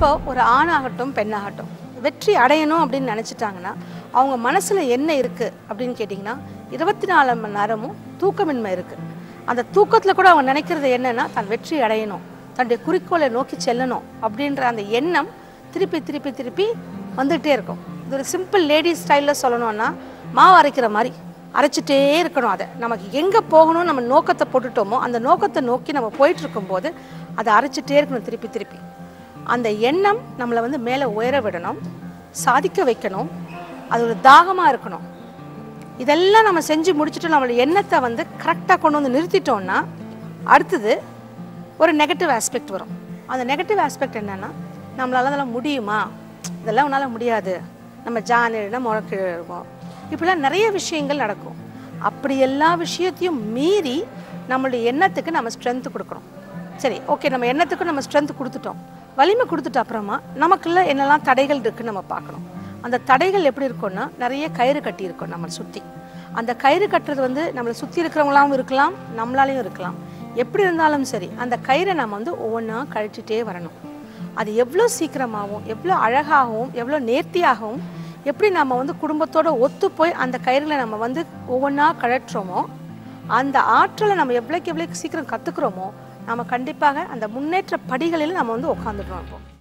இப்போ ஒரு ஆணாகட்டும் பெண்ணாகட்டும் வெற்றி அடையணும் அப்படின்னு நினச்சிட்டாங்கன்னா அவங்க மனசில் என்ன இருக்குது அப்படின்னு கேட்டிங்கன்னா இருபத்தி நாலு மணி நேரமும் தூக்கமின்மை இருக்குது அந்த தூக்கத்தில் கூட அவங்க நினைக்கிறது என்னன்னா தான் வெற்றி அடையணும் தன்னுடைய குறிக்கோளை நோக்கி செல்லணும் அப்படின்ற அந்த எண்ணம் திருப்பி திருப்பி திருப்பி வந்துகிட்டே இருக்கும் இது ஒரு சிம்பிள் லேடி ஸ்டைலில் சொல்லணும்னா மாவு அரைக்கிற மாதிரி அரைச்சிட்டே இருக்கணும் அதை நமக்கு எங்கே போகணும் நம்ம நோக்கத்தை போட்டுட்டோமோ அந்த நோக்கத்தை நோக்கி நம்ம போயிட்டு இருக்கும்போது அதை அரைச்சிட்டே இருக்கணும் திருப்பி திருப்பி அந்த எண்ணம் நம்மளை வந்து மேலே உயர விடணும் சாதிக்க வைக்கணும் அது ஒரு தாகமாக இருக்கணும் இதெல்லாம் நம்ம செஞ்சு முடிச்சுட்டு நம்மளோட எண்ணத்தை வந்து கரெக்டாக கொண்டு வந்து நிறுத்திட்டோம்னா அடுத்தது ஒரு நெகட்டிவ் ஆஸ்பெக்ட் வரும் அந்த நெகட்டிவ் ஆஸ்பெக்ட் என்னென்னா நம்மளால அதெல்லாம் முடியுமா இதெல்லாம் உன்னால் முடியாது நம்ம ஜானினா முழக்கு இருக்கும் இப்படிலாம் நிறைய விஷயங்கள் நடக்கும் அப்படி எல்லா விஷயத்தையும் மீறி நம்மளுடைய எண்ணத்துக்கு நம்ம ஸ்ட்ரென்த் கொடுக்கணும் சரி ஓகே நம்ம எண்ணத்துக்கு நம்ம ஸ்ட்ரென்த் கொடுத்துட்டோம் வலிமை கொடுத்துட்ட அப்புறமா நமக்குள்ள என்னெல்லாம் தடைகள் இருக்குன்னு நம்ம பார்க்கணும் அந்த தடைகள் எப்படி இருக்கும்னா நிறைய கயிறு கட்டி இருக்கும் நம்மளை சுற்றி அந்த கயிறு கட்டுறது வந்து நம்மளை சுற்றி இருக்கிறவங்களாவும் இருக்கலாம் நம்மளாலையும் இருக்கலாம் எப்படி இருந்தாலும் சரி அந்த கயிறை நம்ம வந்து ஒவ்வொன்றா கழிச்சிட்டே வரணும் அது எவ்வளோ சீக்கிரமாகவும் எவ்வளோ அழகாகவும் எவ்வளோ நேர்த்தியாகவும் எப்படி நம்ம வந்து குடும்பத்தோட ஒத்து போய் அந்த கயிறுகளை நம்ம வந்து ஒவ்வொன்றா கழற்றுறோமோ அந்த ஆற்றலை நம்ம எவ்வளோக்கு எவ்வளோக்கு சீக்கிரம் கற்றுக்குறோமோ நம்ம கண்டிப்பாக அந்த முன்னேற்ற படிகளில் நம்ம வந்து உட்காந்துடுறோம் இப்போ